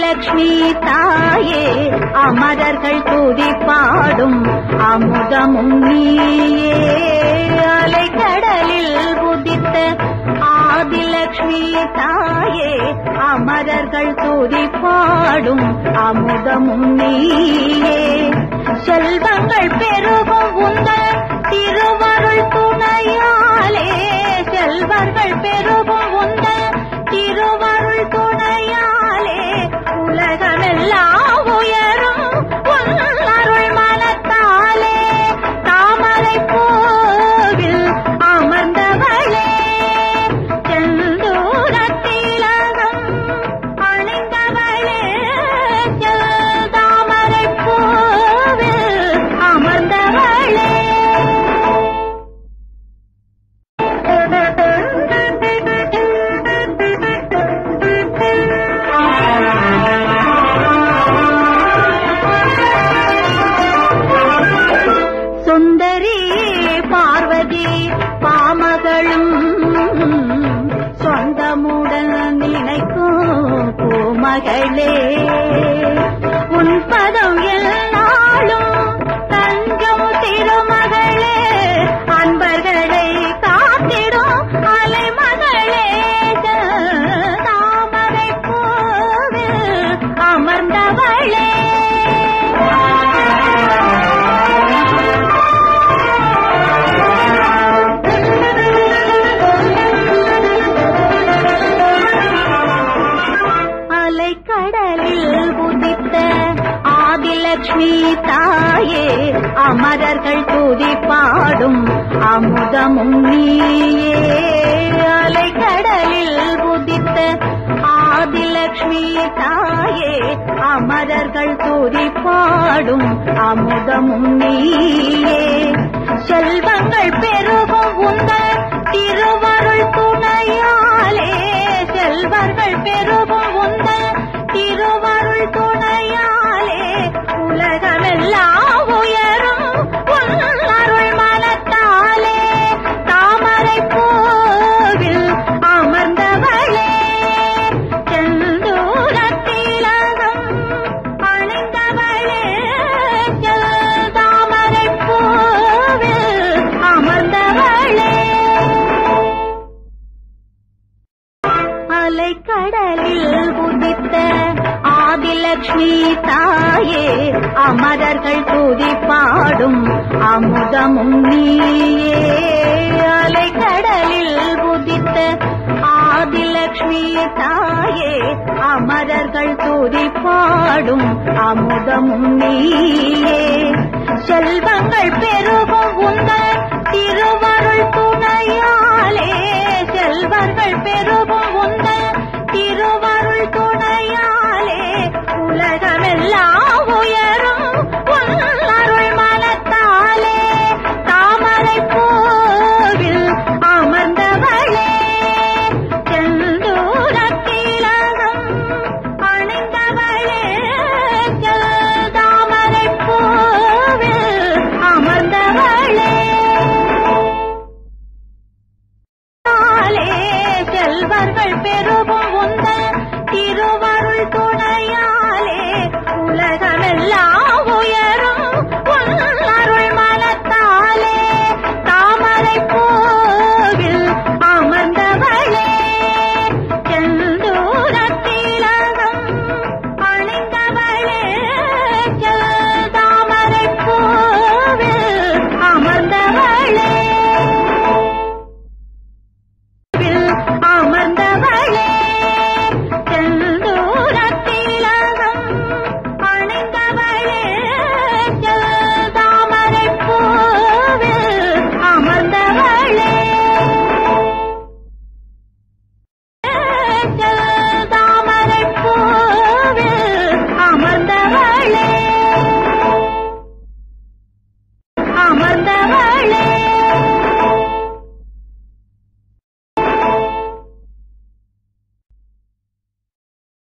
ஆதிலக்ஷ்மி தாயே அமரர்கள் துதி பாடும் அமுதமும் நீயே அலைக்கடலில் புதித்த ஆதிலக்ஷ்மி தாயே அமரர்கள் துதி பாடும் அமுதமும் நீயே செல்வங்கள் பெருகும் உங்கள் திருவருள் துணையாலே செல்வர்கள் பெருகும் உங்கள் திருவருள் துணையாலே உலகமெல்லாம் உயரும் உன் அருள் மனத்தாலே தாமரை பூவில் அமர்ந்தவளே செந்தூரத்திலகம் அணிந்தவளே தாமரை பூவில் அமர்ந்தவளே சுந்தரி பார்வதி பாமகளும் சொந்தமுடன் நினைக்கும் பூமகளே உன் பதம் எல்லாளும் தஞ்சம் திருமகளே அன்பர்களை காத்திடும் அலைமகளே தாமரை பூவில் அமர்ந்தவளே அலைக்கடலில் உதித்த ஆதிலக்ஷ்மி தாயே அமரர்கள் துதி பாடும் அமுதமும் நீயே அலைக்கடலில் உதித்த ஆதிலக்ஷ்மி தாயே அமரர்கள் துதி பாடும் அமுதமும் நீயே செல்வங்கள் பெருகும் உங்கள் திருவருள் துணையாலே செல்வர்கள் பெருகும் உங்கள் திருவருள் துணையாலே உலகமெல்லாம் உயரும் உன் அருள் மனத்தாலே தாமரை பூவில் அமர்ந்தவளே செந்தூரத்திலகம் அணிந்தவளே தாமரை பூவில் அமர்ந்தவளே அலைக்கடலில் உதித்த ஆதிலக்ஷ்மி தாயே அமரர்கள் துதி பாடும் அமுதமும் நீயே அலைக்கடலில் உதித்த ஆதிலக்ஷ்மி தாயே அமரர்கள் துதி பாடும் அமுதமும் நீயே செல்வங்கள் பெருகும் உங்கள் திருவருள் துணையாலே செல்வர்கள் பெருகும் உங்கள் திருவருள் துணையாலே உலகமெல்லாம் உயரும் உன் அருள் மனத்தாலே தாமரை பூவில் அமர்ந்தவளே செந்தூரத்திலகம் அணிந்தவளே தாமரை பூவில் அமர்ந்தவளே நாளே செல்வர்கள் பெருகும் உந்தல் திருவருள் துணையாலே உலகமெல்லாம்